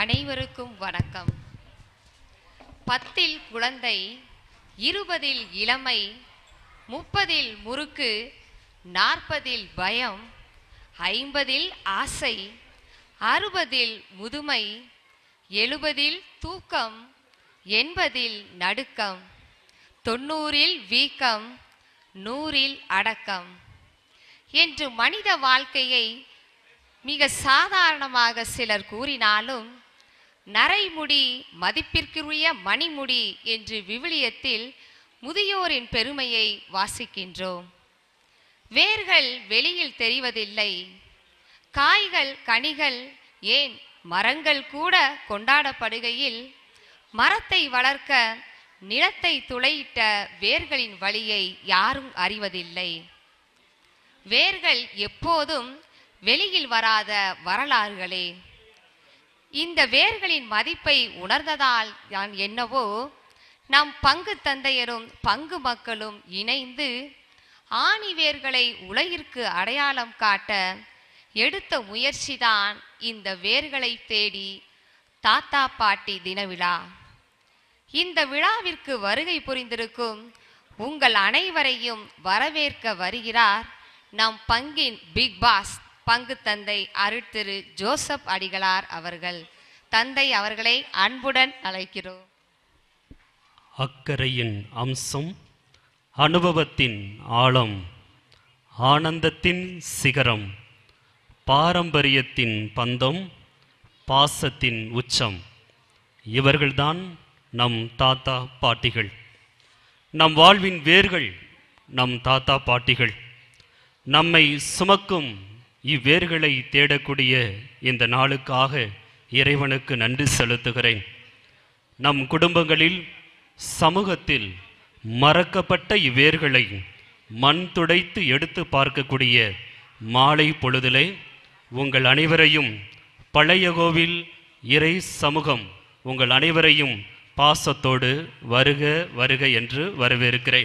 அனைவருக்கும் வணக்கம் பத்தில் குழந்தை இருபதில் இளமை முப்பதில் முறுக்கு நாற்பதில் பயம் ஐம்பதில் ஆசை அறுபதில் முதுமை எழுபதில் தூக்கம் எண்பதில் நடுக்கம் தொண்ணூறில் வீக்கம் நூறில் அடக்கம் என்று மனித வாழ்க்கையை மிக சாதாரணமாக சிலர் கூறினாலும் நரைமுடி மதிப்பிற்குரிய மணிமுடி என்று விவிலியத்தில் முதியோரின் பெருமையை வாசிக்கின்றோம் வேர்கள் வெளியில் தெரிவதில்லை காய்கள் கனிகள் ஏன் மரங்கள் கூட கொண்டாடப்படுகையில் மரத்தை வளர்க்க நிலத்தை துளையிட்ட வேர்களின் வழியை யாரும் அறிவதில்லை வேர்கள் எப்போதும் வெளியில் வராத வரலாறுகளே இந்த வேர்களின் மதிப்பை உணர்ந்ததால் நான் என்னவோ நம் பங்கு தந்தையரும் பங்கு மக்களும் இணைந்து ஆணி வேர்களை உலகிற்கு அடையாளம் காட்ட எடுத்த முயற்சிதான் இந்த வேர்களை தேடி தாத்தா பாட்டி தின விழா இந்த விழாவிற்கு வருகை புரிந்திருக்கும் உங்கள் அனைவரையும் வரவேற்க வருகிறார் நம் பங்கின் பிக் பாஸ் பங்கு தந்தை அருட்திரு ஜோசப் அடிகளார் அவர்கள் தந்தை அவர்களை அன்புடன் அழைக்கிறோம் அக்கறையின் அம்சம் அனுபவத்தின் ஆழம் ஆனந்தத்தின் சிகரம் பாரம்பரியத்தின் பந்தம் பாசத்தின் உச்சம் இவர்கள்தான் நம் தாத்தா பாட்டிகள் நம் வாழ்வின் வேர்கள் நம் தாத்தா பாட்டிகள் நம்மை சுமக்கும் இவ்வேர்களை தேடக்கூடிய இந்த நாளுக்காக இறைவனுக்கு நன்றி செலுத்துகிறேன் நம் குடும்பங்களில் சமூகத்தில் மறக்கப்பட்ட இவ்வேர்களை மண் துடைத்து எடுத்து பார்க்கக்கூடிய மாலை பொழுதிலே உங்கள் அனைவரையும் பழைய கோவில் இறை சமூகம் உங்கள் அனைவரையும் பாசத்தோடு வருக வருக என்று வரவேற்கிறேன்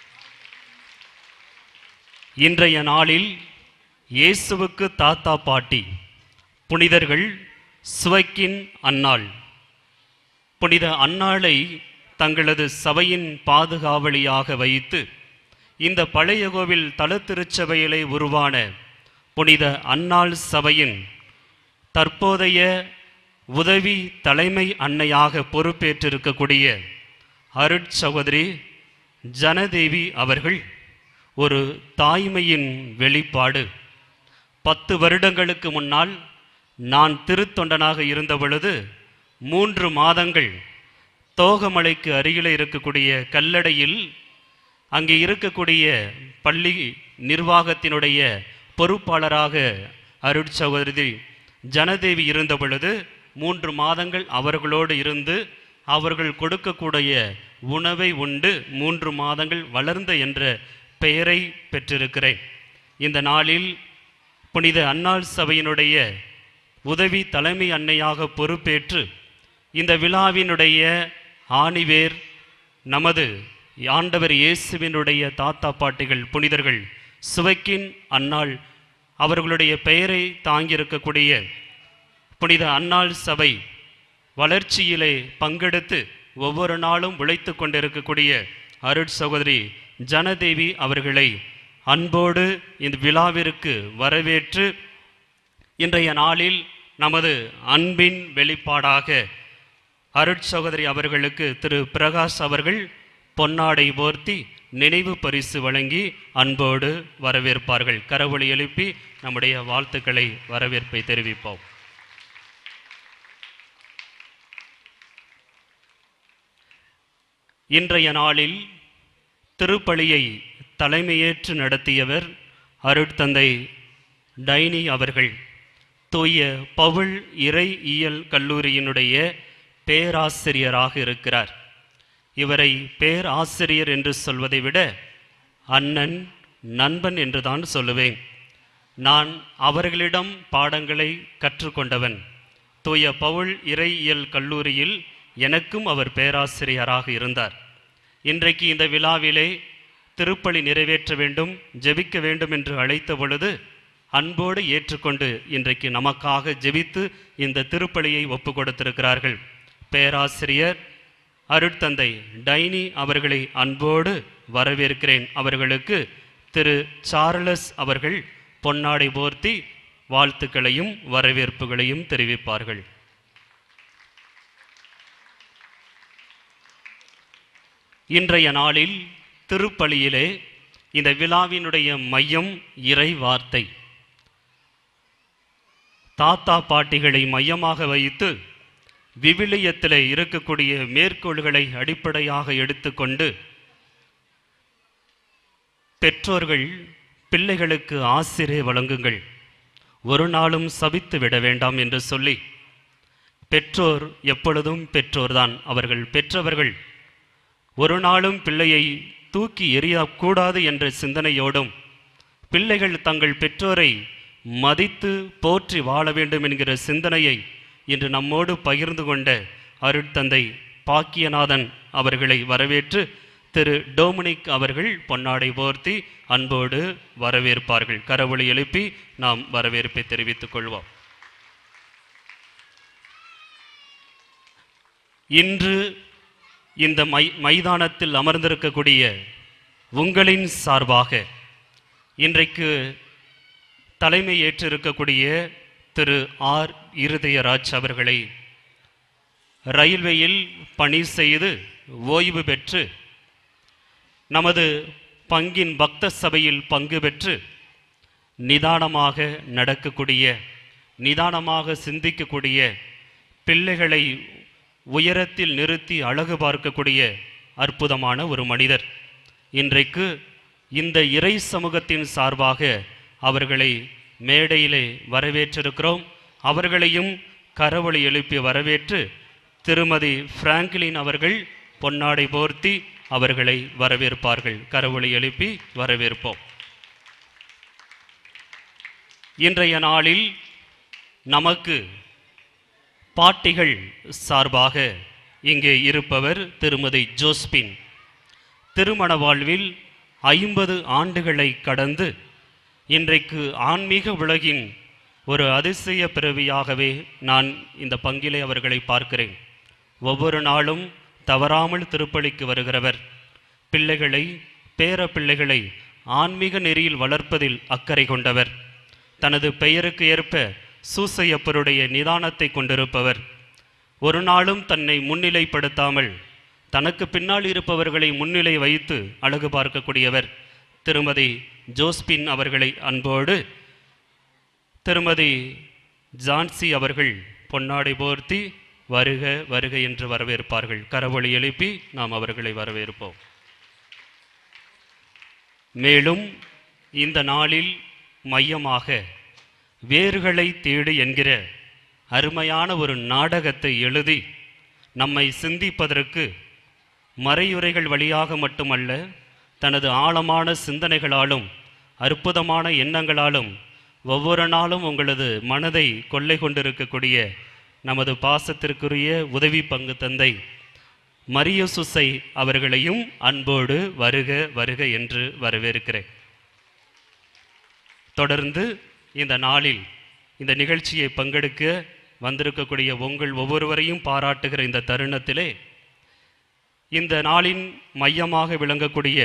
இன்றைய நாளில் இயேசுவுக்கு தாத்தா பாட்டி புனிதர்கள் சுவைக்கின் அன்னாள் புனித அன்னாளை தங்களது சபையின் பாதுகாவலியாக வைத்து இந்த பழைய கோவில் தலத்திருச்சபையிலே உருவான புனித அன்னாள் சபையின் தற்போதைய உதவி தலைமை அன்னையாக பொறுப்பேற்றிருக்கக்கூடிய அருட்சகோதரி ஜனதேவி அவர்கள் ஒரு தாய்மையின் வெளிப்பாடு பத்து வருடங்களுக்கு முன்னால் நான் திருத்தொண்டனாக இருந்த பொழுது மூன்று மாதங்கள் தோகமலைக்கு அருகிலே இருக்கக்கூடிய கல்லடையில் அங்கே இருக்கக்கூடிய பள்ளி நிர்வாகத்தினுடைய பொறுப்பாளராக அருட்சகோதரி ஜனதேவி இருந்த பொழுது மூன்று மாதங்கள் அவர்களோடு இருந்து அவர்கள் கொடுக்கக்கூடிய உணவை உண்டு மூன்று மாதங்கள் வளர்ந்த என்ற பெயரை பெற்றிருக்கிறேன் இந்த நாளில் புனித அன்னாள் சபையினுடைய உதவி தலைமை அன்னையாக பொறுப்பேற்று இந்த விழாவினுடைய ஆணிவேர் நமது ஆண்டவர் இயேசுவினுடைய தாத்தா பாட்டிகள் புனிதர்கள் சுவைக்கின் அன்னாள் அவர்களுடைய பெயரை தாங்கியிருக்கக்கூடிய புனித அன்னாள் சபை வளர்ச்சியிலே பங்கெடுத்து ஒவ்வொரு நாளும் உழைத்து கொண்டிருக்கக்கூடிய அருட் சகோதரி ஜனதேவி அவர்களை அன்போடு இந்த விழாவிற்கு வரவேற்று இன்றைய நாளில் நமது அன்பின் வெளிப்பாடாக அருட்சகோதரி அவர்களுக்கு திரு பிரகாஷ் அவர்கள் பொன்னாடை போர்த்தி நினைவு பரிசு வழங்கி அன்போடு வரவேற்பார்கள் கரவொலி எழுப்பி நம்முடைய வாழ்த்துக்களை வரவேற்பை தெரிவிப்போம் இன்றைய நாளில் திருப்பலியை தலைமையேற்று நடத்தியவர் அருட்தந்தை டைனி அவர்கள் தூய பவுல் இறை இயல் கல்லூரியினுடைய பேராசிரியராக இருக்கிறார் இவரை பேராசிரியர் என்று சொல்வதை விட அண்ணன் நண்பன் என்றுதான் சொல்லுவேன் நான் அவர்களிடம் பாடங்களை கற்றுக்கொண்டவன் தூய பவுல் இறையியல் கல்லூரியில் எனக்கும் அவர் பேராசிரியராக இருந்தார் இன்றைக்கு இந்த விழாவிலே திருப்பலி நிறைவேற்ற வேண்டும் ஜெபிக்க வேண்டும் என்று அழைத்த பொழுது அன்போடு ஏற்றுக்கொண்டு இன்றைக்கு நமக்காக ஜெபித்து இந்த திருப்பலியை ஒப்பு கொடுத்திருக்கிறார்கள் பேராசிரியர் அருட்தந்தை டைனி அவர்களை அன்போடு வரவேற்கிறேன் அவர்களுக்கு திரு சார்லஸ் அவர்கள் பொன்னாடை போர்த்தி வாழ்த்துக்களையும் வரவேற்புகளையும் தெரிவிப்பார்கள் இன்றைய நாளில் திருப்பலியிலே இந்த விழாவினுடைய மையம் இறை வார்த்தை தாத்தா பாட்டிகளை மையமாக வைத்து விவிலியத்திலே இருக்கக்கூடிய மேற்கோள்களை அடிப்படையாக எடுத்துக்கொண்டு பெற்றோர்கள் பிள்ளைகளுக்கு ஆசிரியை வழங்குங்கள் ஒரு நாளும் சபித்து விட வேண்டாம் என்று சொல்லி பெற்றோர் எப்பொழுதும் பெற்றோர்தான் அவர்கள் பெற்றவர்கள் ஒரு நாளும் பிள்ளையை தூக்கி எறியக்கூடாது என்ற சிந்தனையோடும் பிள்ளைகள் தங்கள் பெற்றோரை மதித்து போற்றி வாழ வேண்டும் என்கிற சிந்தனையை இன்று நம்மோடு பகிர்ந்து கொண்ட அருட்தந்தை பாக்கியநாதன் அவர்களை வரவேற்று திரு டோமினிக் அவர்கள் பொன்னாடை போர்த்தி அன்போடு வரவேற்பார்கள் கரவொலி எழுப்பி நாம் வரவேற்பை தெரிவித்துக் கொள்வோம் இன்று இந்த மை மைதானத்தில் அமர்ந்திருக்கக்கூடிய உங்களின் சார்பாக இன்றைக்கு தலைமை ஏற்றிருக்கக்கூடிய திரு ஆர் இருதயராஜ் அவர்களை ரயில்வேயில் பணி செய்து ஓய்வு பெற்று நமது பங்கின் பக்த சபையில் பங்கு பெற்று நிதானமாக நடக்கக்கூடிய நிதானமாக சிந்திக்கக்கூடிய பிள்ளைகளை உயரத்தில் நிறுத்தி அழகு பார்க்கக்கூடிய அற்புதமான ஒரு மனிதர் இன்றைக்கு இந்த இறை சமூகத்தின் சார்பாக அவர்களை மேடையிலே வரவேற்றிருக்கிறோம் அவர்களையும் கரவொளி எழுப்பி வரவேற்று திருமதி பிராங்க்லின் அவர்கள் பொன்னாடை போர்த்தி அவர்களை வரவேற்பார்கள் கரவொளி எழுப்பி வரவேற்போம் இன்றைய நாளில் நமக்கு பாட்டிகள் சார்பாக இங்கே இருப்பவர் திருமதி ஜோஸ்பின் திருமண வாழ்வில் ஐம்பது ஆண்டுகளை கடந்து இன்றைக்கு ஆன்மீக உலகின் ஒரு அதிசய பிறவியாகவே நான் இந்த பங்கிலே அவர்களை பார்க்கிறேன் ஒவ்வொரு நாளும் தவறாமல் திருப்பலிக்கு வருகிறவர் பிள்ளைகளை பேர பிள்ளைகளை ஆன்மீக நெறியில் வளர்ப்பதில் அக்கறை கொண்டவர் தனது பெயருக்கு ஏற்ப சூசையப்பருடைய நிதானத்தை கொண்டிருப்பவர் ஒரு நாளும் தன்னை முன்னிலைப்படுத்தாமல் தனக்கு பின்னால் இருப்பவர்களை முன்னிலை வைத்து அழகு பார்க்கக்கூடியவர் திருமதி ஜோஸ்பின் அவர்களை அன்போடு திருமதி ஜான்சி அவர்கள் பொன்னாடை போர்த்தி வருக வருக என்று வரவேற்பார்கள் கரவொளி எழுப்பி நாம் அவர்களை வரவேற்போம் மேலும் இந்த நாளில் மையமாக வேர்களை தேடு என்கிற அருமையான ஒரு நாடகத்தை எழுதி நம்மை சிந்திப்பதற்கு மறையுரைகள் வழியாக மட்டுமல்ல தனது ஆழமான சிந்தனைகளாலும் அற்புதமான எண்ணங்களாலும் ஒவ்வொரு நாளும் உங்களது மனதை கொள்ளை கொண்டிருக்கக்கூடிய நமது பாசத்திற்குரிய உதவி பங்கு தந்தை மரிய சுசை அவர்களையும் அன்போடு வருக வருக என்று வரவேற்கிறேன் தொடர்ந்து இந்த நாளில் இந்த நிகழ்ச்சியை பங்கெடுக்க வந்திருக்கக்கூடிய உங்கள் ஒவ்வொருவரையும் பாராட்டுகிற இந்த தருணத்திலே இந்த நாளின் மையமாக விளங்கக்கூடிய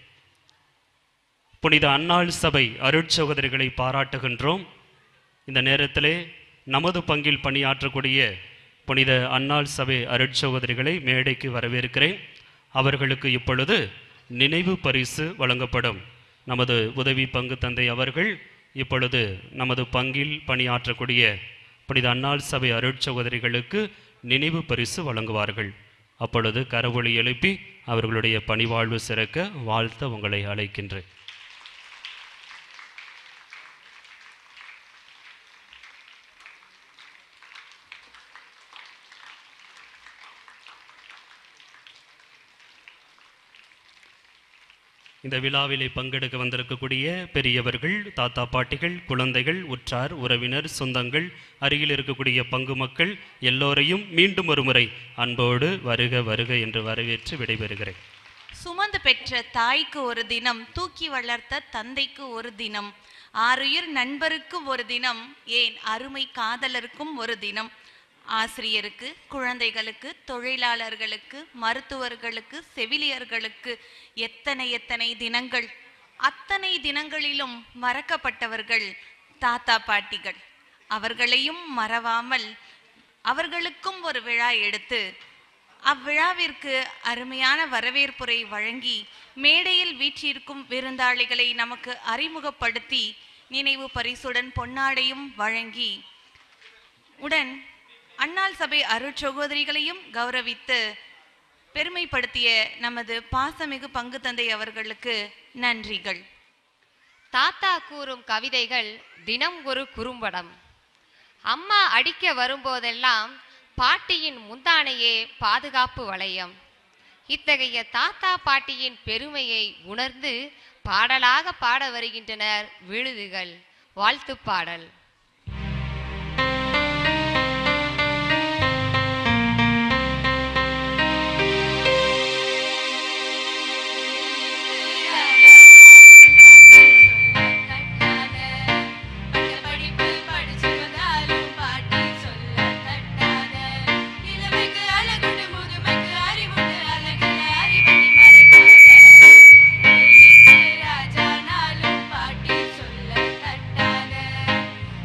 புனித அன்னாள் சபை அருட்சகோதரிகளை பாராட்டுகின்றோம் இந்த நேரத்திலே நமது பங்கில் பணியாற்றக்கூடிய புனித அன்னாள் சபை அருட்சகோதரிகளை மேடைக்கு வரவேற்கிறேன் அவர்களுக்கு இப்பொழுது நினைவு பரிசு வழங்கப்படும் நமது உதவி பங்கு தந்தை அவர்கள் இப்பொழுது நமது பங்கில் பணியாற்றக்கூடிய புனித அன்னாள் சபை அருட்சகோதரிகளுக்கு நினைவு பரிசு வழங்குவார்கள் அப்பொழுது கரவொளி எழுப்பி அவர்களுடைய பணிவாழ்வு சிறக்க வாழ்த்த உங்களை அழைக்கின்றேன் இந்த விழாவிலே பங்கெடுக்க வந்திருக்கக்கூடிய பெரியவர்கள் தாத்தா பாட்டிகள் குழந்தைகள் உற்றார் உறவினர் சொந்தங்கள் அருகில் இருக்கக்கூடிய பங்கு மக்கள் எல்லோரையும் மீண்டும் ஒருமுறை அன்போடு வருக வருக என்று வரவேற்று விடைபெறுகிறேன் சுமந்து பெற்ற தாய்க்கு ஒரு தினம் தூக்கி வளர்த்த தந்தைக்கு ஒரு தினம் ஆறுயிர் நண்பருக்கும் ஒரு தினம் ஏன் அருமை காதலருக்கும் ஒரு தினம் ஆசிரியருக்கு குழந்தைகளுக்கு தொழிலாளர்களுக்கு மருத்துவர்களுக்கு செவிலியர்களுக்கு எத்தனை எத்தனை தினங்கள் அத்தனை தினங்களிலும் மறக்கப்பட்டவர்கள் தாத்தா பாட்டிகள் அவர்களையும் மறவாமல் அவர்களுக்கும் ஒரு விழா எடுத்து அவ்விழாவிற்கு அருமையான வரவேற்புரை வழங்கி மேடையில் வீற்றிருக்கும் விருந்தாளிகளை நமக்கு அறிமுகப்படுத்தி நினைவு பரிசுடன் பொன்னாடையும் வழங்கி உடன் அன்னாள் சபை அருட்சகோதரிகளையும் கௌரவித்து பெருமைப்படுத்திய நமது பாசமிகு பங்கு தந்தை அவர்களுக்கு நன்றிகள் தாத்தா கூறும் கவிதைகள் தினம் ஒரு குறும்படம் அம்மா அடிக்க வரும்போதெல்லாம் பாட்டியின் முந்தானையே பாதுகாப்பு வளையம் இத்தகைய தாத்தா பாட்டியின் பெருமையை உணர்ந்து பாடலாக பாட வருகின்றனர் விழுதுகள் வாழ்த்துப் பாடல் ராஜானாலும் பாட்டி சொல்ல தட்டாத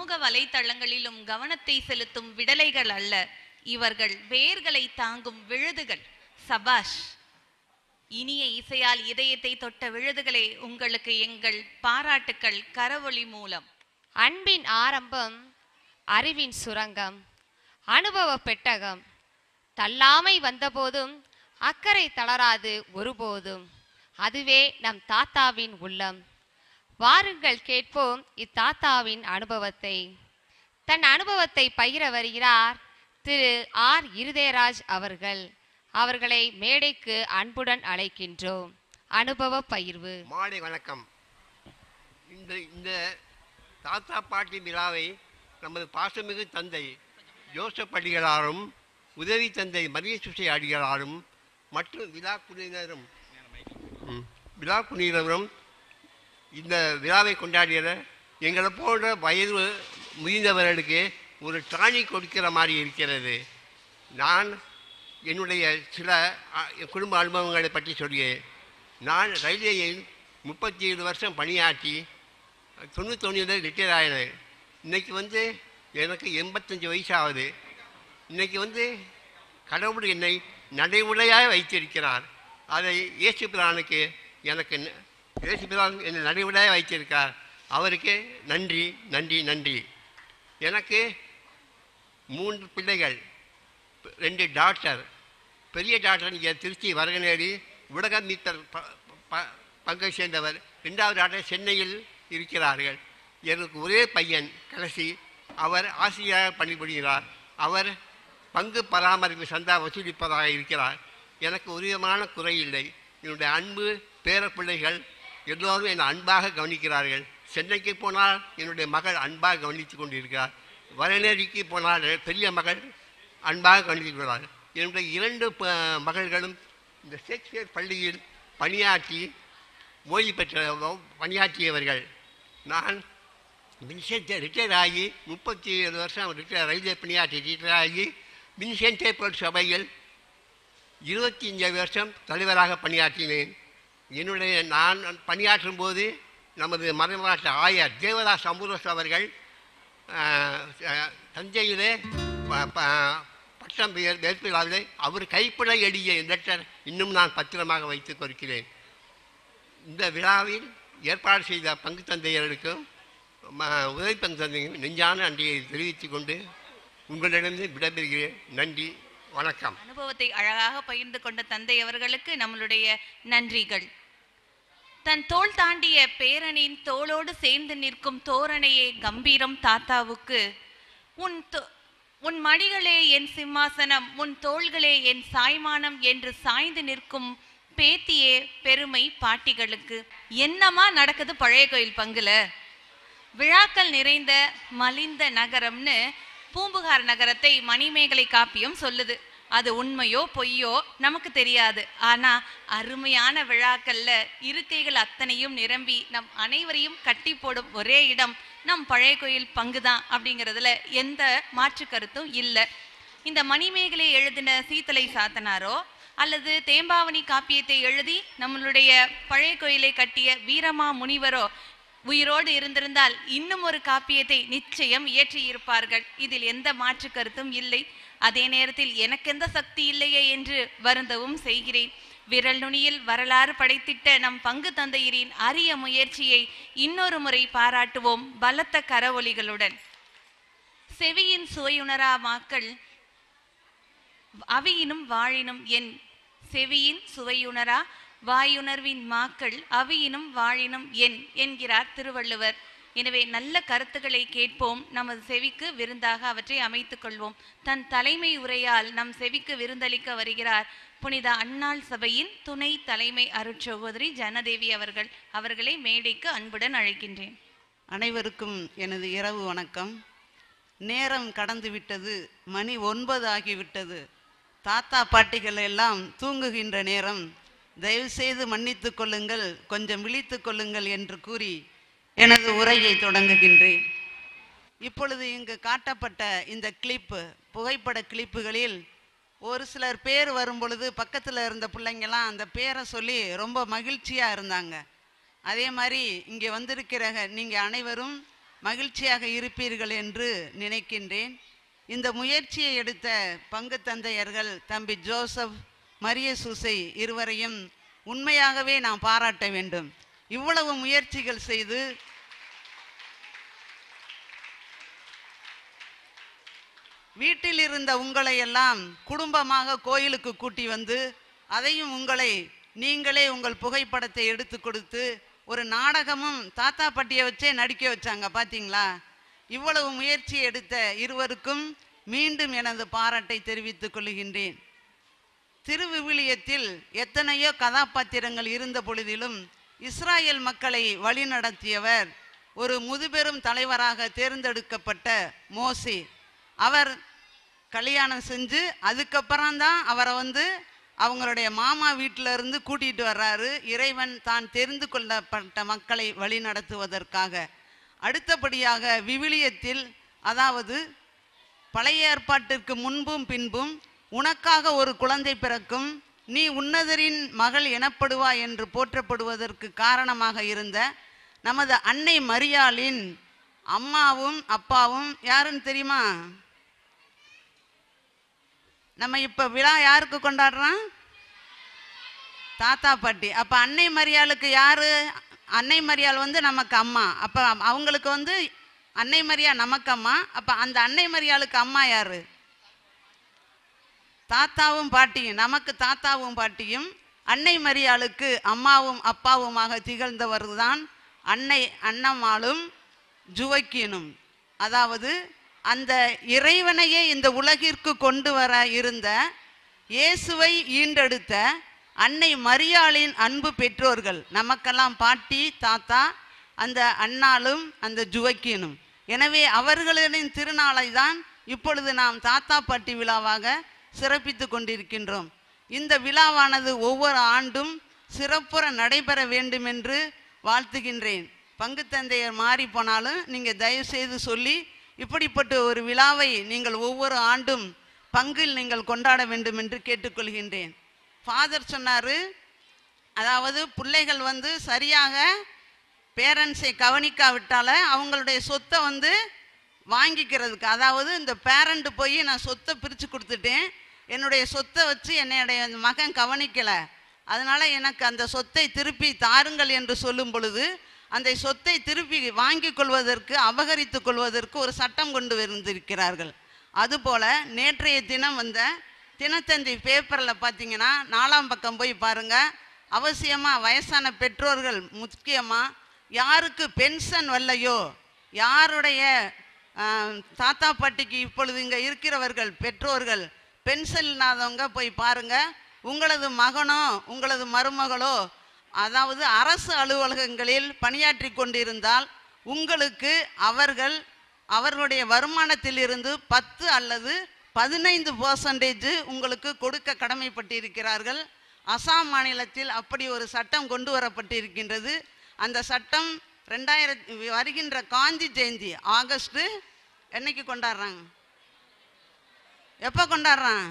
சமூக வலைத்தளங்களிலும் கவனத்தை செலுத்தும் விடலைகள் அல்ல இவர்கள் வேர்களை தாங்கும் விழுதுகள் சபாஷ் இனிய இசையால் இதயத்தை தொட்ட விழுதுகளே உங்களுக்கு எங்கள் பாராட்டுக்கள் கரவொளி மூலம் அன்பின் ஆரம்பம் அறிவின் சுரங்கம் அனுபவ பெட்டகம் தள்ளாமை வந்தபோதும் அக்கறை தளராது ஒருபோதும் அதுவே நம் தாத்தாவின் உள்ளம் வாருங்கள் கேட்போம் இத்தாத்தாவின் அனுபவத்தை தன் அனுபவத்தை பகிர வருகிறார் திரு ஆர் இருதயராஜ் அவர்கள் அவர்களை மேடைக்கு அன்புடன் அழைக்கின்றோம் அனுபவ பகிர்வு மாலை வணக்கம் இந்த இந்த தாத்தா பாட்டி விழாவை நமது பாசமிகு தந்தை ஜோசப் அடிகளாரும் உதவி தந்தை மரிய சுசை அடிகளாரும் மற்றும் விழா குழுவினரும் ம், விழா குழுவினரும் இந்த விழாவை கொண்டாடிய எங்களை போன்ற வயது முதிர்ந்தவர்களுக்கு ஒரு டானி கொடுக்கிற மாதிரி இருக்கிறது நான் என்னுடைய சில அ, குடும்ப அனுபவங்களை பற்றி சொல்கிறேன் நான் ரயில்வேயில் முப்பத்தி ஏழு வருஷம் பணியாற்றி தொண்ணூத்தொன்னில் ரிட்டையர் ஆகினேன் இன்னைக்கு வந்து எனக்கு எண்பத்தஞ்சு வயசாகுது இன்னைக்கு வந்து கடவுள் என்னை நடைமுறையாக வைத்திருக்கிறார் அதை இயேசு பிரானுக்கு எனக்கு ந- இயேசு பிரான் என்னை நடைமுறையாக வைத்திருக்கார் அவருக்கு நன்றி நன்றி நன்றி எனக்கு மூன்று பிள்ளைகள் ரெண்டு டாக்டர் பெரிய டாக்டர் இங்கே திருச்சி வரகநேரி உலக மீத்தர் ப ப- பங்கை சேர்ந்தவர் ரெண்டாவது டாக்டர் சென்னையில் இருக்கிறார்கள் எனக்கு ஒரே பையன் கடைசி அவர் ஆசிரியராக பணிபுரிகிறார் அவர் பங்கு பராமரிப்பு சந்தா வசூலிப்பதாக இருக்கிறார் எனக்கு ஒரு விதமான குறை இல்லை என்னுடைய அன்பு பேர பிள்ளைகள் எல்லோரும் என்னை அன்பாக கவனிக்கிறார்கள் சென்னைக்கு போனால் என்னுடைய மகள் அன்பாக கவனித்துக் கொண்டிருக்கிறார் வரநேரிக்கு போனால் பெரிய மகள் அன்பாக கவனித்துக்கிறார் என்னுடைய இரண்டு ப- மகள்களும் இந்த ஷேக்ஸ்பியர் பள்ளியில் பணியாற்றி ஓய்வு பெற்ற பணியாற்றியவர்கள் நான் வின்சென்ட் ரிட்டையர் ஆகி முப்பத்தி ஏழு வருஷம் ரிட்டையர் ரயில்வே பணியாற்றி ரிட்டையர் ஆகி வின்சென்ட் டேப்பர் சபையில் இருபத்தி அஞ்சு வருஷம் தலைவராக பணியாற்றினேன் என்னுடைய நான் பணியாற்றும் போது நமது மறைமாற்ற ஆயர் தேவதாஸ் அம்புரோஸ் அவர்கள் ஆஹ், ஆஹ், தஞ்சையிலே ப- ப- பட்டம் பெயர் வேட்பிலாவிலே அவர் கைப்பட எழுதிய லெட்டர் இன்னும் நான் பத்திரமாக வைத்துக் கொடுக்கிறேன் இந்த விழாவில் ஏற்பாடு செய்த பங்கு தந்தையர்களுக்கும் ம- உதவி பங்கு தந்தையும் நெஞ்சான நன்றியை தெரிவித்துக் கொண்டு உங்களிடமிருந்து விடைபெறுகிறேன் நன்றி வணக்கம் அனுபவத்தை அழகாக பகிர்ந்து கொண்ட தந்தை அவர்களுக்கு நம்மளுடைய நன்றிகள் தன் தோள் தாண்டிய பேரனின் தோளோடு சேர்ந்து நிற்கும் தோரணையே கம்பீரம் தாத்தாவுக்கு உன் தோ- உன் மடிகளே என் சிம்மாசனம் உன் தோள்களே என் சாய்மானம் என்று சாய்ந்து நிற்கும் பேத்தியே பெருமை பாட்டிகளுக்கு என்னமா நடக்குது பழைய கோயில் பங்குல விழாக்கள் நிறைந்த மலிந்த நகரம்னு பூம்புகார் நகரத்தை மணிமேகலை காப்பியம் சொல்லுது அது உண்மையோ பொய்யோ நமக்கு தெரியாது ஆனா அருமையான விழாக்கள்ல இருக்கைகள் அத்தனையும் நிரம்பி நம் அனைவரையும் கட்டி போடும் ஒரே இடம் நம் பழைய கோயில் பங்குதான் அப்படிங்கிறதுல எந்த மாற்று கருத்தும் இல்லை இந்த மணிமேகலை எழுதின சீத்தலை சாத்தனாரோ அல்லது தேம்பாவணி காப்பியத்தை எழுதி நம்மளுடைய பழைய கோயிலை கட்டிய வீரமா முனிவரோ உயிரோடு இருந்திருந்தால் இன்னும் ஒரு காப்பியத்தை நிச்சயம் இயற்றியிருப்பார்கள் இதில் எந்த மாற்று கருத்தும் இல்லை அதே நேரத்தில் எனக்கெந்த சக்தி இல்லையே என்று வருந்தவும் செய்கிறேன் விரல் நுனியில் வரலாறு படைத்திட்ட நம் பங்கு தந்தையரின் அரிய முயற்சியை இன்னொரு முறை பாராட்டுவோம் பலத்த கரவொலிகளுடன் செவியின் சுவையுணரா மாக்கள் அவியினும் வாழினும் என் செவியின் சுவையுணரா வாயுணர்வின் மாக்கள் அவியினும் வாழினும் என் என்கிறார் திருவள்ளுவர் எனவே நல்ல கருத்துக்களை கேட்போம் நமது செவிக்கு விருந்தாக அவற்றை அமைத்துக் கொள்வோம் தன் தலைமை உரையால் நம் செவிக்கு விருந்தளிக்க வருகிறார் புனித அன்னாள் சபையின் துணை தலைமை அருட்சகோதரி ஜனதேவி அவர்கள் அவர்களை மேடைக்கு அன்புடன் அழைக்கின்றேன் அனைவருக்கும் எனது இரவு வணக்கம் நேரம் கடந்து விட்டது மணி ஒன்பது ஆகிவிட்டது தாத்தா பாட்டிகள் எல்லாம் தூங்குகின்ற நேரம் தயவுசெய்து மன்னித்துக் கொள்ளுங்கள் கொஞ்சம் விழித்துக் கொள்ளுங்கள் என்று கூறி எனது உரையை தொடங்குகின்றேன் இப்பொழுது இங்கு காட்டப்பட்ட இந்த கிளிப்பு புகைப்பட கிளிப்புகளில் ஒரு சிலர் பேர் வரும் பொழுது பக்கத்தில் இருந்த பிள்ளைங்கெல்லாம் அந்த பேரை சொல்லி ரொம்ப மகிழ்ச்சியாக இருந்தாங்க அதே மாதிரி இங்கே வந்திருக்கிற நீங்கள் அனைவரும் மகிழ்ச்சியாக இருப்பீர்கள் என்று நினைக்கின்றேன் இந்த முயற்சியை எடுத்த பங்கு தந்தையர்கள் தம்பி ஜோசப் மரிய சூசை இருவரையும் உண்மையாகவே நாம் பாராட்ட வேண்டும் இவ்வளவு முயற்சிகள் செய்து வீட்டில் இருந்த உங்களை எல்லாம் குடும்பமாக கோயிலுக்கு கூட்டி வந்து அதையும் உங்களை நீங்களே உங்கள் புகைப்படத்தை எடுத்து கொடுத்து ஒரு நாடகமும் தாத்தா பட்டியை வச்சே நடிக்க வச்சாங்க பாத்தீங்களா இவ்வளவு முயற்சி எடுத்த இருவருக்கும் மீண்டும் எனது பாராட்டை தெரிவித்துக் கொள்கின்றேன் திருவிவிலியத்தில் எத்தனையோ கதாபாத்திரங்கள் இருந்த பொழுதிலும் இஸ்ராயேல் மக்களை வழிநடத்தியவர் ஒரு முதுபெரும் தலைவராக தேர்ந்தெடுக்கப்பட்ட மோசி அவர் கல்யாணம் செஞ்சு அதுக்கப்புறம் தான் அவரை வந்து அவங்களுடைய மாமா வீட்டில இருந்து கூட்டிட்டு வர்றாரு இறைவன் தான் தெரிந்து கொள்ளப்பட்ட மக்களை வழிநடத்துவதற்காக அடுத்தபடியாக விவிலியத்தில் அதாவது பழைய ஏற்பாட்டிற்கு முன்பும் பின்பும் உனக்காக ஒரு குழந்தை பிறக்கும் நீ உன்னதரின் மகள் எனப்படுவாய் என்று போற்றப்படுவதற்கு காரணமாக இருந்த நமது அன்னை மரியாளின் அம்மாவும் அப்பாவும் யாருன்னு தெரியுமா நம்ம இப்ப விழா யாருக்கு கொண்டாடுறோம் தாத்தா பாட்டி அப்ப அன்னை மரியாளுக்கு யாரு அன்னை மரியாள் வந்து நமக்கு அம்மா அப்ப அவங்களுக்கு வந்து அன்னை மரியா நமக்கு அம்மா அப்ப அந்த அன்னை மரியாளுக்கு அம்மா யாரு தாத்தாவும் பாட்டியும் நமக்கு தாத்தாவும் பாட்டியும் அன்னை மரியாளுக்கு அம்மாவும் அப்பாவுமாக திகழ்ந்தவர் தான் அன்னை அன்னம்மாளும் ஜுவக்கினும் அதாவது அந்த இறைவனையே இந்த உலகிற்கு கொண்டு வர இருந்த இயேசுவை ஈண்டெடுத்த அன்னை மரியாளின் அன்பு பெற்றோர்கள் நமக்கெல்லாம் பாட்டி தாத்தா அந்த அண்ணாலும் அந்த ஜுவக்கினும் எனவே அவர்களின் திருநாளை தான் இப்பொழுது நாம் தாத்தா பாட்டி விழாவாக சிறப்பித்து கொண்டிருக்கின்றோம் இந்த விழாவானது ஒவ்வொரு ஆண்டும் சிறப்புற நடைபெற வேண்டும் என்று வாழ்த்துகின்றேன் பங்கு தந்தையர் மாறி போனாலும் நீங்கள் தயவு செய்து சொல்லி இப்படிப்பட்ட ஒரு விழாவை நீங்கள் ஒவ்வொரு ஆண்டும் பங்கில் நீங்கள் கொண்டாட வேண்டும் என்று கேட்டுக்கொள்கின்றேன் ஃபாதர் சொன்னார் அதாவது பிள்ளைகள் வந்து சரியாக பேரண்ட்ஸை கவனிக்காவிட்டால அவங்களுடைய சொத்தை வந்து வாங்கிக்கிறதுக்கு அதாவது இந்த பேரண்ட் போய் நான் சொத்தை பிரித்து கொடுத்துட்டேன் என்னுடைய சொத்தை வச்சு என்னுடைய மகன் கவனிக்கலை அதனால எனக்கு அந்த சொத்தை திருப்பி தாருங்கள் என்று சொல்லும் பொழுது அந்த சொத்தை திருப்பி வாங்கிக் கொள்வதற்கு அபகரித்துக் கொள்வதற்கு ஒரு சட்டம் கொண்டு வந்திருக்கிறார்கள் அதுபோல நேற்றைய தினம் வந்த தினத்தந்தி பேப்பரில் பார்த்தீங்கன்னா நாலாம் பக்கம் போய் பாருங்க அவசியமாக வயசான பெற்றோர்கள் முக்கியமாக யாருக்கு பென்ஷன் வரலையோ யாருடைய ஆஹ், தாத்தா பாட்டிக்கு இப்பொழுது இங்கே இருக்கிறவர்கள் பெற்றோர்கள் பென்ஷன் இல்லாதவங்க போய் பாருங்க உங்களது மகனோ உங்களது மருமகளோ அதாவது அரசு அலுவலகங்களில் பணியாற்றி கொண்டிருந்தால் உங்களுக்கு அவர்கள் அவர்களுடைய வருமானத்திலிருந்து பத்து அல்லது பதினைந்து பர்சன்டேஜ் உங்களுக்கு கொடுக்க கடமைப்பட்டிருக்கிறார்கள் அசாம் மாநிலத்தில் அப்படி ஒரு சட்டம் கொண்டு வரப்பட்டிருக்கின்றது அந்த சட்டம் ரெண்டாயிரத்தி வருகின்ற காந்தி ஜெயந்தி ஆகஸ்ட் என்னைக்கு கொண்டாடுறாங்க எப்போ கொண்டாடுறான்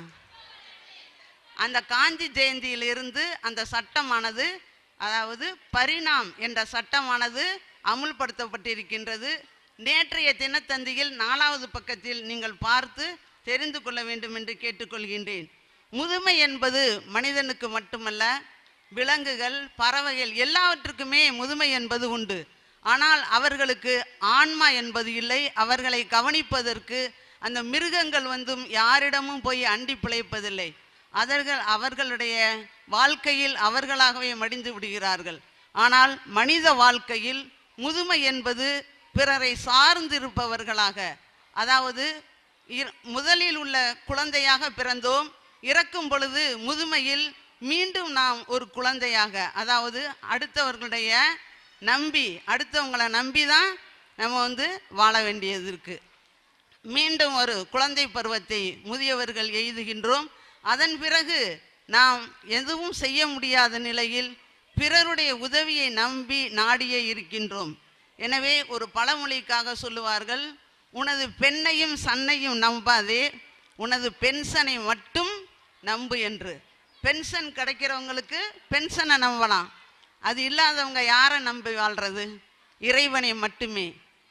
அந்த காந்தி ஜெயந்தியிலிருந்து அந்த சட்டமானது அதாவது பரிணாம் என்ற சட்டமானது அமுல்படுத்தப்பட்டிருக்கின்றது நேற்றைய தினத்தந்தியில் நாலாவது பக்கத்தில் நீங்கள் பார்த்து தெரிந்து கொள்ள வேண்டும் என்று கேட்டுக்கொள்கின்றேன் முதுமை என்பது மனிதனுக்கு மட்டுமல்ல விலங்குகள் பறவைகள் எல்லாவற்றுக்குமே முதுமை என்பது உண்டு ஆனால் அவர்களுக்கு ஆன்மா என்பது இல்லை அவர்களை கவனிப்பதற்கு அந்த மிருகங்கள் வந்தும் யாரிடமும் போய் அண்டி பிழைப்பதில்லை அவர்கள் அவர்களுடைய வாழ்க்கையில் அவர்களாகவே மடிந்து விடுகிறார்கள் ஆனால் மனித வாழ்க்கையில் முதுமை என்பது பிறரை சார்ந்திருப்பவர்களாக அதாவது இர- முதலில் உள்ள குழந்தையாக பிறந்தோம் இறக்கும் பொழுது முதுமையில் மீண்டும் நாம் ஒரு குழந்தையாக அதாவது அடுத்தவர்களுடைய நம்பி அடுத்தவங்களை நம்பி தான் நம்ம வந்து வாழ வேண்டியது இருக்குது மீண்டும் ஒரு குழந்தை பருவத்தை முதியவர்கள் எய்துகின்றோம் அதன் பிறகு நாம் எதுவும் செய்ய முடியாத நிலையில் பிறருடைய உதவியை நம்பி நாடியே இருக்கின்றோம் எனவே ஒரு பழமொழிக்காக சொல்லுவார்கள் உனது பெண்ணையும் சன்னையும் நம்பாதே உனது பென்ஷனை மட்டும் நம்பு என்று பென்ஷன் கிடைக்கிறவங்களுக்கு பென்ஷனை நம்பலாம் அது இல்லாதவங்க யாரை நம்பி வாழ்றது இறைவனை மட்டுமே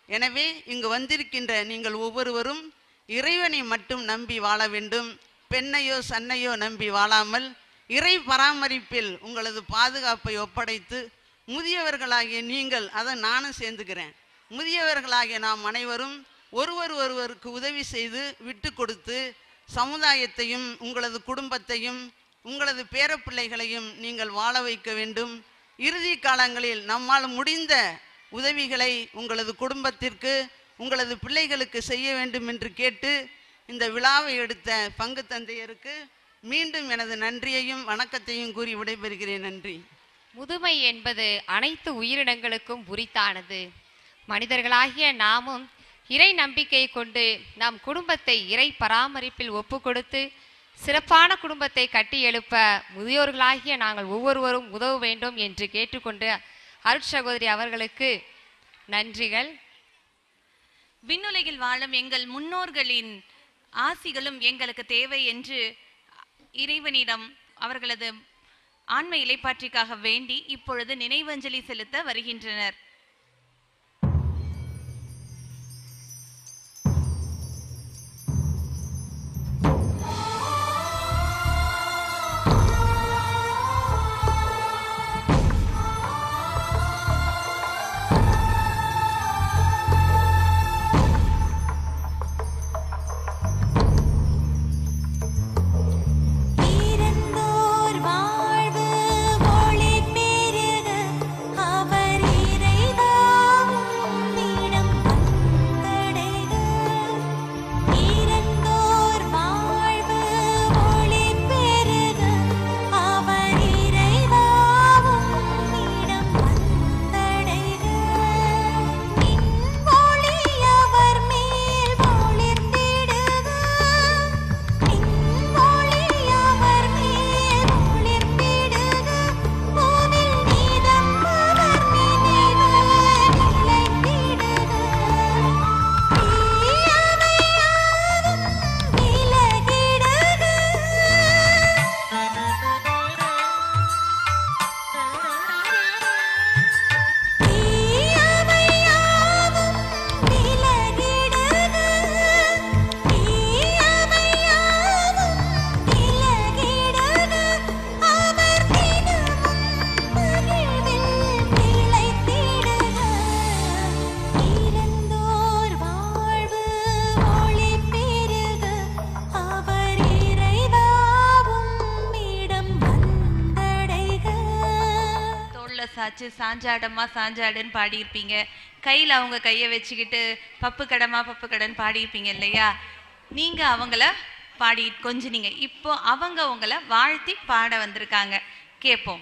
எனவே இங்கு வந்திருக்கின்ற நீங்கள் ஒவ்வொருவரும் இறைவனை மட்டும் நம்பி வாழ வேண்டும் பெண்ணையோ சன்னையோ நம்பி வாழாமல் இறை பராமரிப்பில் உங்களது பாதுகாப்பை ஒப்படைத்து முதியவர்களாகிய நீங்கள் அதை நானும் சேர்ந்துக்கிறேன் முதியவர்களாகிய நாம் அனைவரும் ஒருவர் ஒருவருக்கு உதவி செய்து விட்டு கொடுத்து சமுதாயத்தையும் உங்களது குடும்பத்தையும் உங்களது பேரப்பிள்ளைகளையும் நீங்கள் வாழ வைக்க வேண்டும் இறுதி காலங்களில் நம்மால் முடிந்த உதவிகளை உங்களது குடும்பத்திற்கு உங்களது பிள்ளைகளுக்கு செய்ய வேண்டும் என்று கேட்டு இந்த விழாவை எடுத்த பங்கு தந்தையருக்கு மீண்டும் எனது நன்றியையும் வணக்கத்தையும் கூறி விடைபெறுகிறேன் நன்றி முதுமை என்பது அனைத்து உயிரினங்களுக்கும் உரித்தானது மனிதர்களாகிய நாமும் இறை நம்பிக்கை கொண்டு நம் குடும்பத்தை இறை பராமரிப்பில் ஒப்பு கொடுத்து சிறப்பான குடும்பத்தை கட்டி எழுப்ப முதியோர்களாகிய நாங்கள் ஒவ்வொருவரும் உதவ வேண்டும் என்று கேட்டுக்கொண்டு அருட்சகோதரி அவர்களுக்கு நன்றிகள் விண்ணுலகில் வாழும் எங்கள் முன்னோர்களின் ஆசிகளும் எங்களுக்கு தேவை என்று இறைவனிடம் அவர்களது ஆன்ம இலைப்பாற்றிக்காக வேண்டி இப்பொழுது நினைவஞ்சலி செலுத்த வருகின்றனர் இறந்தோர் வாழ்வு ஒளி பெருக அவர் இறைவாவும் இடம் வந்தடைக இறந்தோர் வாழ்வு ஒளி பெருக அவர் இறைவாவும் இடம் வந்தடைக நின் ஒளி அவர் மேல் ஒளிர்ந்திடுக அவர் மேல் ஒளிர்ந்திடுக பூவில் நீதம் அவர் நினைவு நிலைத்திடுக தீயவையாவும் விலகிடுக தீயவையாவும் விலகிடுக தீயவையாவும் விலகிடுக அவர் தினமும் மகிழ்வில் திளைத்திடுக இறந்தோர் வாழ்வு ஒளி பெருக அவர் இறைவாவும் இடம் வந்தடைக தோல்ல சாச்சு சாஞ்சாடமா சாஞ்சாடுன்னு பாடியிருப்பீங்க கையில் அவங்க கையை வச்சுக்கிட்டு பப்பு கடமா பப்பு கடன் பாடியிருப்பீங்க இல்லையா நீங்க அவங்கள பாடி கொஞ்சினீங்க இப்போ அவங்க உங்களை வாழ்த்தி பாட வந்திருக்காங்க கேட்போம்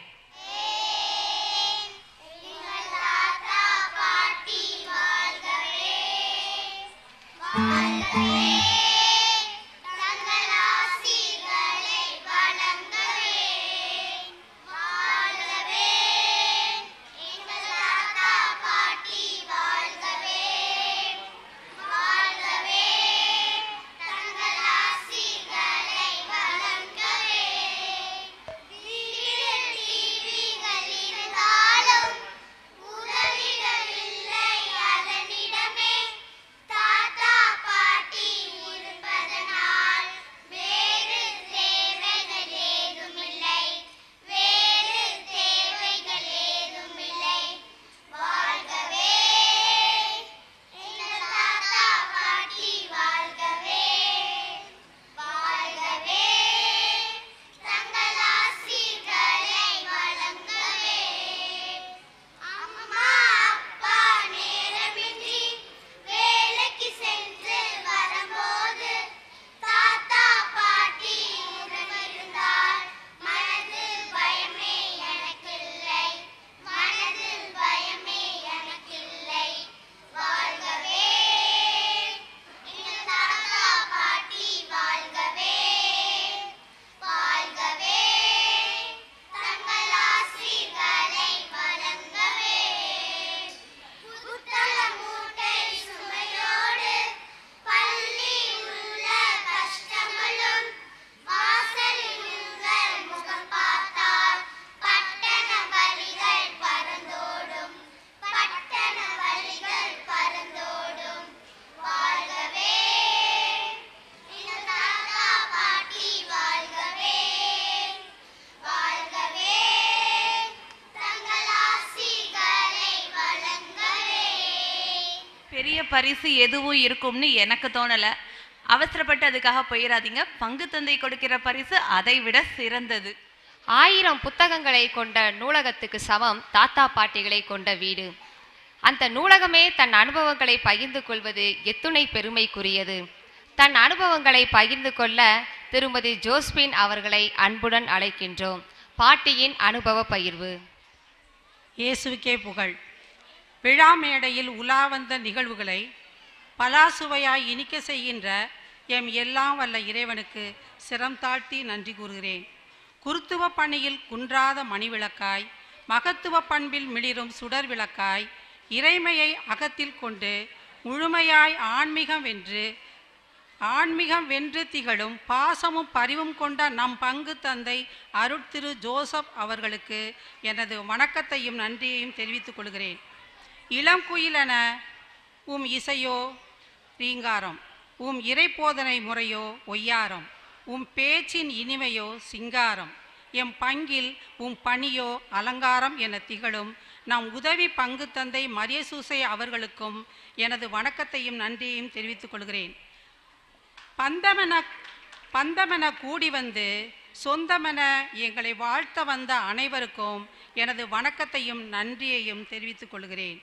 உதவிகள் இல்லை அதனிடமே தாத்தா பாட்டி பரிசு எதுவும் இருக்கும்னு எனக்கு தோணல அவசரப்பட்டு அதுக்காக போயிடாதீங்க பங்கு தந்தை கொடுக்கிற பரிசு அதை விட சிறந்தது ஆயிரம் புத்தகங்களை கொண்ட நூலகத்துக்கு சமம் தாத்தா பாட்டிகளை கொண்ட வீடு அந்த நூலகமே தன் அனுபவங்களை பகிர்ந்து கொள்வது எத்துணை பெருமைக்குரியது தன் அனுபவங்களை பகிர்ந்து கொள்ள திருமதி ஜோஸ்பின் அவர்களை அன்புடன் அழைக்கின்றோம் பாட்டியின் அனுபவ பகிர்வு இயேசுவுக்கே புகழ் விழா மேடையில் உலா வந்த நிகழ்வுகளை பலாசுவையாய் இனிக்க செய்கின்ற எம் எல்லாம் வல்ல இறைவனுக்கு சிரம் தாழ்த்தி நன்றி கூறுகிறேன் குருத்துவ பணியில் குன்றாத மணிவிளக்காய் மகத்துவ பண்பில் மிளிரும் சுடர் விளக்காய் இறைமையை அகத்தில் கொண்டு முழுமையாய் ஆன்மீகம் வென்று ஆன்மீகம் வென்று திகழும் பாசமும் பரிவும் கொண்ட நம் பங்கு தந்தை அருட்திரு ஜோசப் அவர்களுக்கு எனது வணக்கத்தையும் நன்றியையும் தெரிவித்துக் கொள்கிறேன் இளம் குயிலென உம் இசையோ ரீங்காரம் உம் இறைப்போதனை முறையோ ஒய்யாரம் உம் பேச்சின் இனிமையோ சிங்காரம் எம் பங்கில் உம் பணியோ அலங்காரம் என திகழும் நம் உதவி பங்கு தந்தை மரியசூசை அவர்களுக்கும் எனது வணக்கத்தையும் நன்றியையும் தெரிவித்துக் கொள்கிறேன் பந்தமென பந்தமென கூடி வந்து சொந்தமென எங்களை வாழ்த்த வந்த அனைவருக்கும் எனது வணக்கத்தையும் நன்றியையும் தெரிவித்துக் கொள்கிறேன்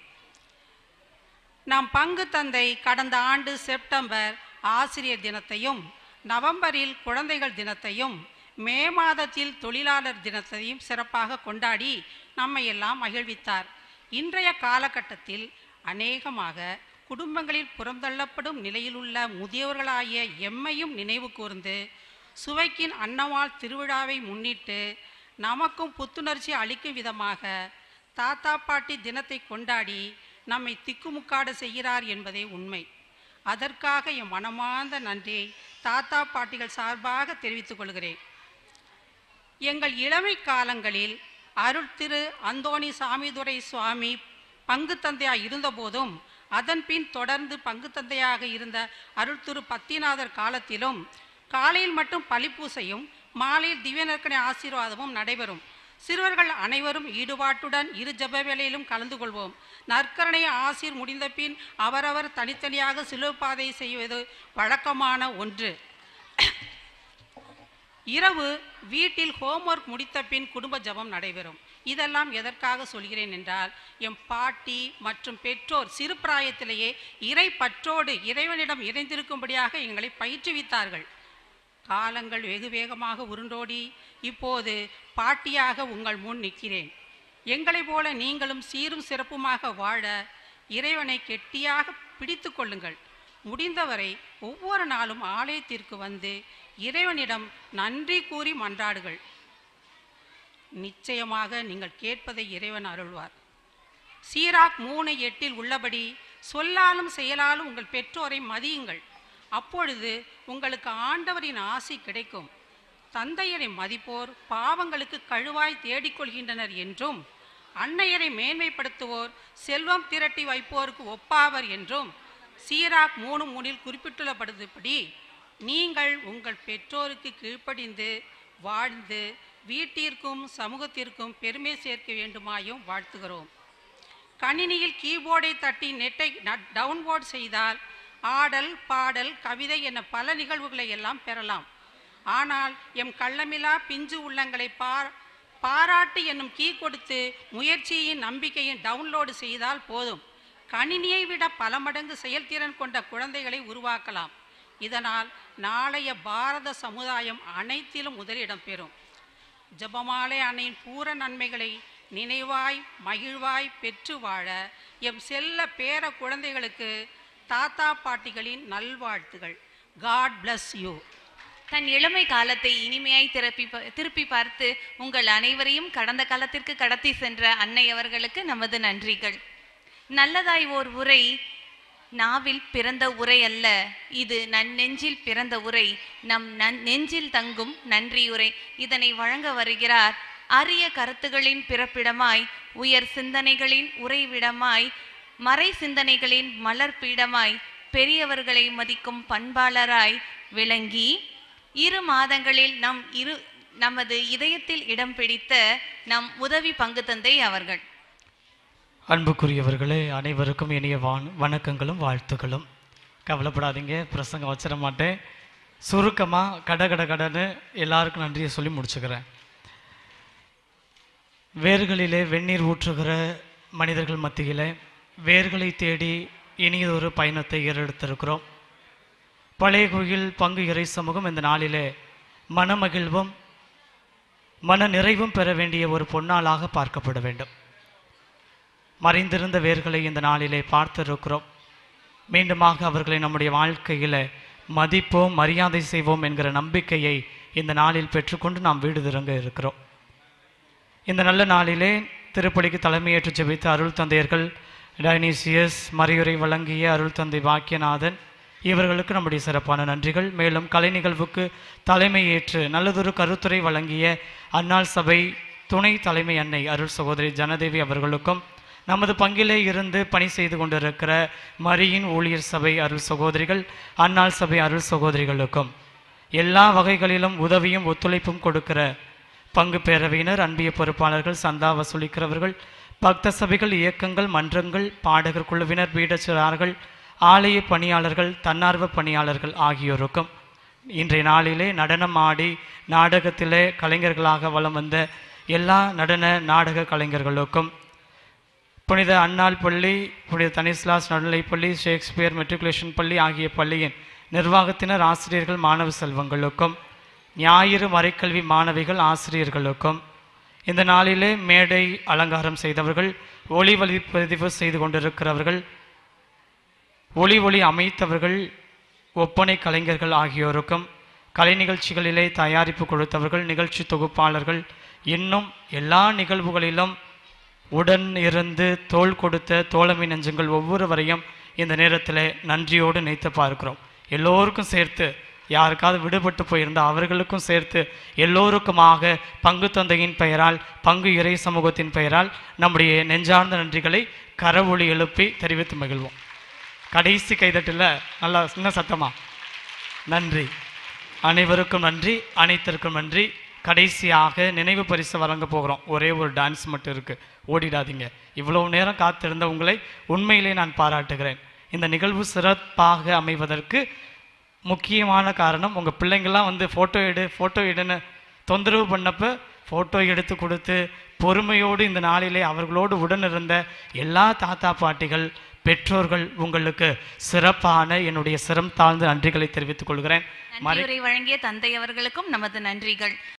நம் பங்கு தந்தை கடந்த ஆண்டு செப்டம்பர் ஆசிரியர் தினத்தையும் நவம்பரில் குழந்தைகள் தினத்தையும் மே மாதத்தில் தொழிலாளர் தினத்தையும் சிறப்பாக கொண்டாடி நம்மை எல்லாம் மகிழ்வித்தார் இன்றைய காலகட்டத்தில் அநேகமாக குடும்பங்களில் புறந்தள்ளப்படும் நிலையிலுள்ள முதியவர்களாகிய எம்மையும் நினைவு கூர்ந்து சுவைக்கின் அன்னவாள் திருவிழாவை முன்னிட்டு நமக்கும் புத்துணர்ச்சி அளிக்கும் விதமாக தாத்தா பாட்டி தினத்தை கொண்டாடி நம்மை திக்குமுக்காட செய்கிறார் என்பதே உண்மை அதற்காக என் மனமார்ந்த நன்றியை தாத்தா பாட்டிகள் சார்பாக தெரிவித்துக் கொள்கிறேன் எங்கள் இளமை காலங்களில் அருள் திரு அந்தோணி சாமிதுரை சுவாமி பங்கு தந்தையாக இருந்தபோதும் அதன் பின் தொடர்ந்து பங்கு தந்தையாக இருந்த அருள் திரு பத்திநாதர் காலத்திலும் காலையில் மட்டும் பழிப்பூசையும் மாலையில் திவ்யநற்கனை ஆசீர்வாதமும் நடைபெறும் சிறுவர்கள் அனைவரும் ஈடுபாட்டுடன் இரு ஜெப வேளையிலும் கலந்து கொள்வோம் நற்கரணை ஆசீர் முடிந்த பின் அவரவர் தனித்தனியாக சிலுவைப்பாதை செய்வது வழக்கமான ஒன்று இரவு வீட்டில் ஹோம்ஒர்க் முடித்த பின் குடும்ப ஜெபம் நடைபெறும் இதெல்லாம் எதற்காக சொல்கிறேன் என்றால் எம் பாட்டி மற்றும் பெற்றோர் சிறு பிராயத்திலேயே இறை பற்றோடு இறைவனிடம் இறைந்திருக்கும்படியாக எங்களை பயிற்றுவித்தார்கள் காலங்கள் வெகு வேகமாக உருண்டோடி இப்போது பாட்டியாக உங்கள் முன் நிற்கிறேன் எங்களைப் போல நீங்களும் சீரும் சிறப்புமாக வாழ இறைவனை கெட்டியாக பிடித்து கொள்ளுங்கள் முடிந்தவரை ஒவ்வொரு நாளும் ஆலயத்திற்கு வந்து இறைவனிடம் நன்றி கூறி மன்றாடுகள் நிச்சயமாக நீங்கள் கேட்பதை இறைவன் அருள்வார் சீராக் மூணு எட்டில் உள்ளபடி சொல்லாலும் செயலாலும் உங்கள் பெற்றோரை மதியுங்கள் அப்பொழுது உங்களுக்கு ஆண்டவரின் ஆசி கிடைக்கும் தந்தையரை மதிப்போர் பாவங்களுக்கு கழுவாய் தேடிக்கொள்கின்றனர் என்றும் அன்னையரை மேன்மைப்படுத்துவோர் செல்வம் திரட்டி வைப்போருக்கு ஒப்பாவர் என்றும் சீராக் மூணு மூணில் குறிப்பிட்டுள்ளபடுபடி நீங்கள் உங்கள் பெற்றோருக்கு கீழ்ப்படிந்து வாழ்ந்து வீட்டிற்கும் சமூகத்திற்கும் பெருமை சேர்க்க வேண்டுமாயும் வாழ்த்துகிறோம் கணினியில் கீபோர்டை தட்டி நெட்டை டவுன்லோட் செய்தால் ஆடல் பாடல் கவிதை என பல நிகழ்வுகளை எல்லாம் பெறலாம் ஆனால் எம் கள்ளமிலா பிஞ்சு உள்ளங்களை பார் பாராட்டு என்னும் கீ கொடுத்து முயற்சியின் நம்பிக்கையும் டவுன்லோடு செய்தால் போதும் கணினியை விட பல மடங்கு செயல்திறன் கொண்ட குழந்தைகளை உருவாக்கலாம் இதனால் நாளைய பாரத சமுதாயம் அனைத்திலும் முதலிடம் பெறும் ஜெபமாலை அன்னையின் பூர நன்மைகளை நினைவாய் மகிழ்வாய் பெற்று வாழ எம் செல்ல பேர குழந்தைகளுக்கு தாத்தா பாட்டிகளின் நல்வாழ்த்துகள் காட் bless யூ தன் இளமை காலத்தை இனிமையாய் திருப்பி ப- திருப்பி பார்த்து உங்கள் அனைவரையும் கடந்த காலத்திற்கு கடத்தி சென்ற அன்னை அவர்களுக்கு நமது நன்றிகள் நல்லதாய் ஓர் உரை நாவில் பிறந்த உரை அல்ல இது நன் நெஞ்சில் பிறந்த உரை நம் நன் நெஞ்சில் தங்கும் நன்றியுரை இதனை வழங்க வருகிறார் அரிய கருத்துகளின் பிறப்பிடமாய் உயர் சிந்தனைகளின் உறைவிடமாய் மறை சிந்தனைகளின் மலர் பீடமாய் பெரியவர்களை மதிக்கும் பண்பாளராய் விளங்கி இரு மாதங்களில் நம் இரு நமது இதயத்தில் இடம் பிடித்த நம் உதவி பங்கு தந்தை அவர்கள் அன்புக்குரியவர்களே அனைவருக்கும் இனிய வான் வணக்கங்களும் வாழ்த்துக்களும் கவலைப்படாதீங்க பிரசங்கம் வச்சிட மாட்டேன் சுருக்கமாக கட கட கடன்னு எல்லாருக்கும் நன்றியை சொல்லி முடிச்சுக்கிறேன் வேர்களிலே வெந்நீர் ஊற்றுகிற மனிதர்கள் மத்தியிலே வேர்களை தேடி இனியதொரு பயணத்தை ஏறெடுத்திருக்கிறோம் பழைய கோயில் பங்கு இறை சமூகம் இந்த நாளிலே மனமகிழ்வும் மன நிறைவும் பெற வேண்டிய ஒரு பொன்னாளாக பார்க்கப்பட வேண்டும் மறைந்திருந்த வேர்களை இந்த நாளிலே பார்த்திருக்கிறோம் மீண்டுமாக அவர்களை நம்முடைய வாழ்க்கையில் மதிப்போம் மரியாதை செய்வோம் என்கிற நம்பிக்கையை இந்த நாளில் பெற்றுக்கொண்டு நாம் வீடு திருங்க இருக்கிறோம் இந்த நல்ல நாளிலே திருப்பலிக்கு தலைமையேற்று ஜெபித்த அருள் தந்தையர்கள் டைனீசியஸ் மறையுரை வழங்கிய அருள் தந்தை பாக்கியநாதன் இவர்களுக்கு நம்முடைய சிறப்பான நன்றிகள் மேலும் கலை நிகழ்வுக்கு தலைமையேற்று நல்லதொரு கருத்துரை வழங்கிய அன்னாள் சபை துணை தலைமை அன்னை அருள் சகோதரி ஜனதேவி அவர்களுக்கும் நமது பங்கிலே இருந்து பணி செய்து கொண்டிருக்கிற மரியின் ஊழியர் சபை அருள் சகோதரிகள் அன்னாள் சபை அருள் சகோதரிகளுக்கும் எல்லா வகைகளிலும் உதவியும் ஒத்துழைப்பும் கொடுக்கிற பங்கு பேரவையினர் அன்பிய பொறுப்பாளர்கள் சந்தா வசூலிக்கிறவர்கள் பக்த சபைகள் இயக்கங்கள் மன்றங்கள் பாடகர் குழுவினர் பீடச்சிறார்கள் ஆலய பணியாளர்கள் தன்னார்வ பணியாளர்கள் ஆகியோருக்கும் இன்றைய நாளிலே நடனம் ஆடி நாடகத்திலே கலைஞர்களாக வலம் வந்த எல்லா நடன நாடக கலைஞர்களுக்கும் புனித அன்னாள் பள்ளி புனித தனிஸ்லாஸ் நடுநிலைப் பள்ளி ஷேக்ஸ்பியர் மெட்ரிகுலேஷன் பள்ளி ஆகிய பள்ளியின் நிர்வாகத்தினர் ஆசிரியர்கள் மாணவ செல்வங்களுக்கும் ஞாயிறு மறைக்கல்வி மாணவிகள் ஆசிரியர்களுக்கும் இந்த நாளிலே மேடை அலங்காரம் செய்தவர்கள் ஒளி பதிவு செய்து கொண்டிருக்கிறவர்கள் ஒளி ஒளி அமைத்தவர்கள் ஒப்பனை கலைஞர்கள் ஆகியோருக்கும் கலை நிகழ்ச்சிகளிலே தயாரிப்பு கொடுத்தவர்கள் நிகழ்ச்சி தொகுப்பாளர்கள் இன்னும் எல்லா நிகழ்வுகளிலும் உடன் இருந்து தோள் கொடுத்த தோழமை நெஞ்சங்கள் ஒவ்வொருவரையும் இந்த நேரத்தில் நன்றியோடு நினைத்து பார்க்கிறோம் எல்லோருக்கும் சேர்த்து யாருக்காவது விடுபட்டு போயிருந்தால் அவர்களுக்கும் சேர்த்து எல்லோருக்குமாக பங்கு தந்தையின் பெயரால் பங்கு இறை சமூகத்தின் பெயரால் நம்முடைய நெஞ்சார்ந்த நன்றிகளை கரவொளி எழுப்பி தெரிவித்து மகிழ்வோம் கடைசி கைதட்டில் நல்லா சின்ன சத்தமா நன்றி அனைவருக்கும் நன்றி அனைத்திற்கும் நன்றி கடைசியாக நினைவு பரிசு வழங்க போகிறோம் ஒரே ஒரு டான்ஸ் மட்டும் இருக்கு ஓடிடாதீங்க இவ்வளவு நேரம் காத்திருந்த உங்களை உண்மையிலே நான் பாராட்டுகிறேன் இந்த நிகழ்வு சிறப்பாக அமைவதற்கு முக்கியமான காரணம் உங்கள் பிள்ளைங்கள்லாம் வந்து ஃபோட்டோ எடு ஃபோட்டோ எடுன்னு தொந்தரவு பண்ணப்ப ஃபோட்டோ எடுத்து கொடுத்து பொறுமையோடு இந்த நாளிலே அவர்களோடு உடனிருந்த எல்லா தாத்தா பாட்டிகள் பெற்றோர்கள் உங்களுக்கு சிறப்பான என்னுடைய சிரம் தாழ்ந்த நன்றிகளை தெரிவித்துக் கொள்கிறேன் மறை நன்றியுரை வழங்கிய தந்தை அவர்களுக்கும் நமது நன்றிகள்